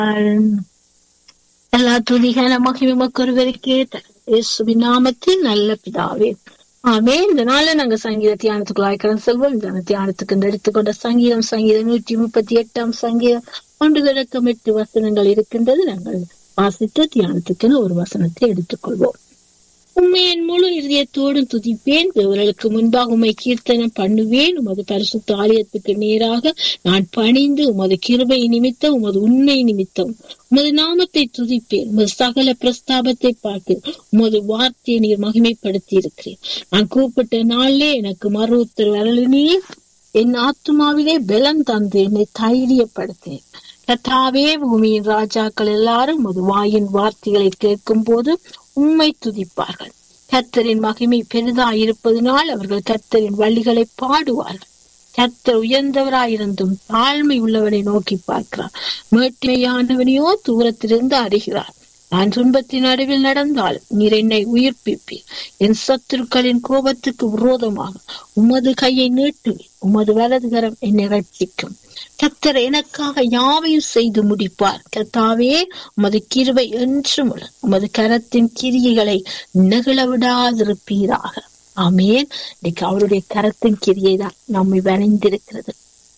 எல்லா துதிகான மகிமக்கு ஒருவருக்கே இயேசுவின் நாமத்தில் நல்ல பிதாவே ஆமே இந்த நாள்ல நாங்க சங்கீத தியானத்துக்குள்ளாய் கடந்து செல்வோம் இந்த தியானத்துக்கு இந்த எடுத்துக்கொண்ட சங்கீதம் சங்கீதம் நூற்றி முப்பத்தி எட்டாம் சங்கீதம் ஒன்று விளக்கம் எட்டு வசனங்கள் இருக்கின்றது நாங்கள் வாசித்த தியானத்துக்குன்னு ஒரு வசனத்தை எடுத்துக்கொள்வோம் உண்மையின் முழு இதயத்தோடும் துதிப்பேன் தேவர்களுக்கு முன்பாக உண்மை கீர்த்தனம் பண்ணுவேன் உமது பரிசுத்த ஆலயத்துக்கு நேராக நான் பணிந்து உமது கிருபை நிமித்தம் உமது உண்மை நிமித்தம் உமது நாமத்தை துதிப்பேன் உமது சகல பிரஸ்தாபத்தை பார்த்து உமது வார்த்தையை நீர் மகிமைப்படுத்தி இருக்கிறேன் நான் கூப்பிட்ட நாளிலே எனக்கு மறு உத்தரவு அருளினீர் என் ஆத்மாவிலே பலம் தந்து என்னை தைரியப்படுத்தேன் கத்தாவே பூமியின் ராஜாக்கள் எல்லாரும் உமது வாயின் வார்த்தைகளை கேட்கும் போது உண்மை துதிப்பார்கள் கத்தரின் மகிமை பெரிதாயிருப்பதனால் அவர்கள் கத்தரின் வழிகளை பாடுவார்கள் கத்தர் உயர்ந்தவராயிருந்தும் தாழ்மை உள்ளவனை நோக்கி பார்க்கிறார் மேட்டிமையானவனையோ தூரத்திலிருந்து அறிகிறார் நான் துன்பத்தின் நடுவில் நடந்தால் நீர் என்னை உயிர்ப்பிப்பீர் என் சத்துருக்களின் கோபத்துக்கு விரோதமாக உமது கையை நீட்டுவேன் உமது வலதுகரம் என்னை ரட்சிக்கும் கத்தர் எனக்காக யாவையும் செய்து முடிப்பார் கத்தாவே உமது கிருவை என்றும் உள்ள உமது கரத்தின் கிரியைகளை நெகிழ விடாதிருப்பீராக ஆமேன் இன்னைக்கு அவருடைய கரத்தின் கிரியை தான் நம்மை வணைந்திருக்கிறது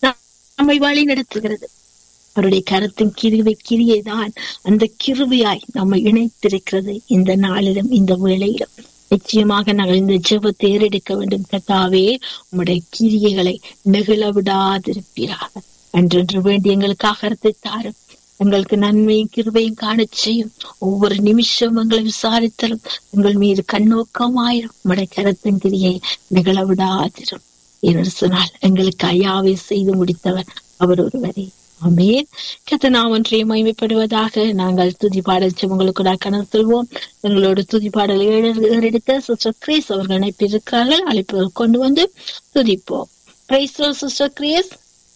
நம்மை வழி நடத்துகிறது அவருடைய கரத்தின் கிருவை கிரியை தான் அந்த கிருவையாய் நம்மை இணைத்திருக்கிறது இந்த நாளிலும் இந்த வேளையிலும் நிச்சயமாக நாங்கள் இந்த ஜெபத்தை ஏறெடுக்க வேண்டும் கத்தாவே உம்முடைய கிரியைகளை நெகிழ விடாதிருப்பீராக அன்றென்று வேண்டி எங்களுக்காக கருத்தை தாரும் எங்களுக்கு நன்மையும் கிருபையும் காண செய்யும் ஒவ்வொரு நிமிஷம் எங்களை விசாரித்தலும் எங்கள் மீது கண்ணோக்கமாயிரும் உடைய கரத்தின் கிரியை நிகழ விடாதிரும் என்று சொன்னால் எங்களுக்கு ஐயாவை செய்து முடித்தவர் அவர் ஒருவரே ஆமேன் கத்த நாம் ஒன்றை மகிமைப்படுவதாக நாங்கள் துதி பாடல் உங்களுக்கு கணக்கு செல்வோம் எங்களோட துதி பாடல் ஏறெடுக்க சிஸ்டர் கிரேஸ் அவர்கள் அனுப்பியிருக்கிறார்கள் அழைப்பு கொண்டு வந்து துதிப்போம் பிரைஸ் சிஸ்டர் கிரேஸ்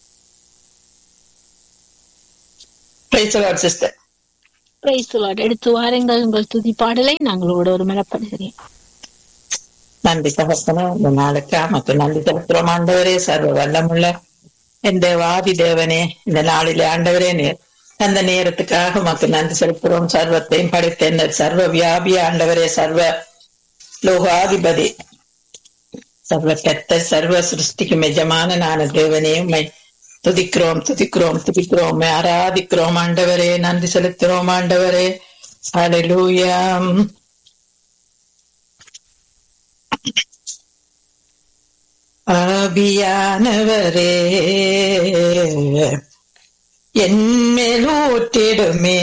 எடுத்து வாருங்கள் உங்கள் துதி பாடலை நாங்களோட ஒரு மனப்படுகிறேன் நன்றி தகப்பன இந்த நாளுக்கு மற்ற நன்றி தகப்புறம் ஆண்டவரே சர்வ வல்லமுள்ள என் தேவாதி தேவனே இந்த நாளிலே ஆண்டவரே நேர் அந்த நேரத்துக்காக மக்கள் நன்றி செலுத்துறோம் சர்வத்தையும் படைத்த சர்வ வியாபி ஆண்டவரே சர்வ லோகாதிபதி சர்வ கத்த சர்வ சிருஷ்டிக்கும் எஜமான நான தேவனே உண்மை துதிக்கிறோம் துதிக்கிறோம் துதிக்கிறோம் ஆராதிக்கிறோம் ஆண்டவரே நன்றி செலுத்துறோம் ஆண்டவரே அடலூயாம் ஆவியானவரே என்மேலூற்றிடுமே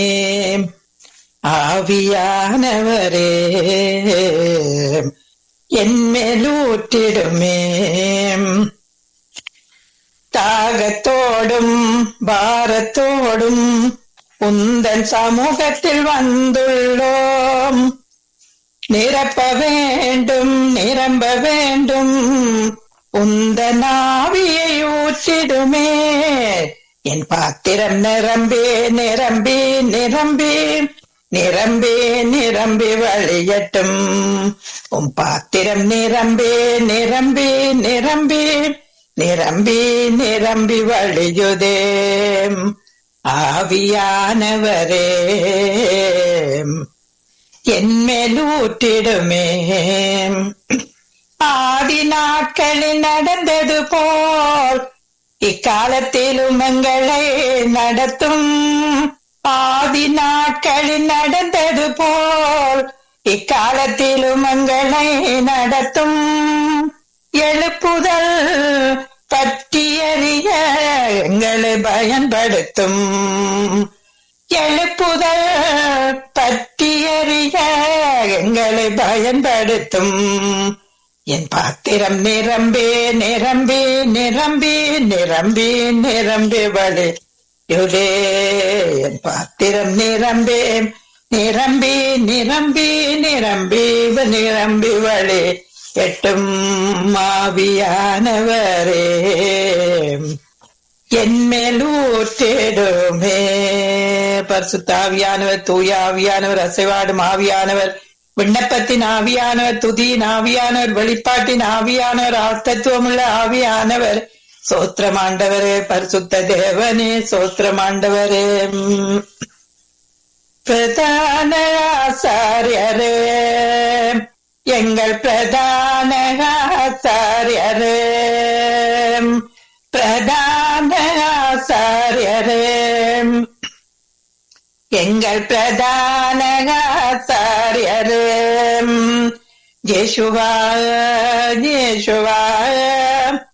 ஆவியானவரே என்மேலூற்றிடுமே தாகத்தோடும் பாரத்தோடும் உந்தன் சமூகத்தில் வந்துள்ளோம் நிரப்ப வேண்டும் நிரம்ப வேண்டும் உந்த நாவியை ஊற்றிடுமே என் பாத்திரம் நிரம்பி நிரம்பி நிரம்பி நிரம்பி நிரம்பி வழியட்டும் உன் பாத்திரம் நிரம்பி நிரம்பி நிரம்பி நிரம்பி நிரம்பி வழியுதே ஆவியானவரே என்மேலூற்றிடுமே ஆதி நாட்களில் நடந்தது போல் இக்காலத்திலும் எங்களை நடத்தும் ஆதி நாட்களில் நடந்தது போல் இக்காலத்திலும் எங்களை நடத்தும் எழுப்புதல் பற்றியறிய எங்களை பயன்படுத்தும் எழுப்புதல் பற்றியறிய எங்களை பயன்படுத்தும் என் பாத்திரம் நிரம்பி நிரம்பி நிரம்பி நிரம்பி நிரம்பி வழி யுதே என் பாத்திரம் நிரம்பி நிரம்பி நிரம்பி நிரம்பி நிரம்பி வழி எட்டும் மாவியானவரே என்மேலூற்றிடுமே பரிசுத்தாவியானவர் தூய ஆவியானவர் அசைவாடும் ஆவியானவர் விண்ணப்பத்தின் ஆவியானவர் துதியின் ஆவியானவர் வெளிப்பாட்டின் ஆவியானவர் ஆத்தத்துவமுள்ள ஆவியானவர் சோத்திரம் ஆண்டவரே பரிசுத்த தேவனே சோத்திரம் ஆண்டவரே உம். பிரதான ஆசாரியரே எங்கள் பிரதான ஆசாரியரே பிரதான ஆசாரியரே எங்கள் பிரதான ஆசாரியரே ஜேசுவா ஜேசுவா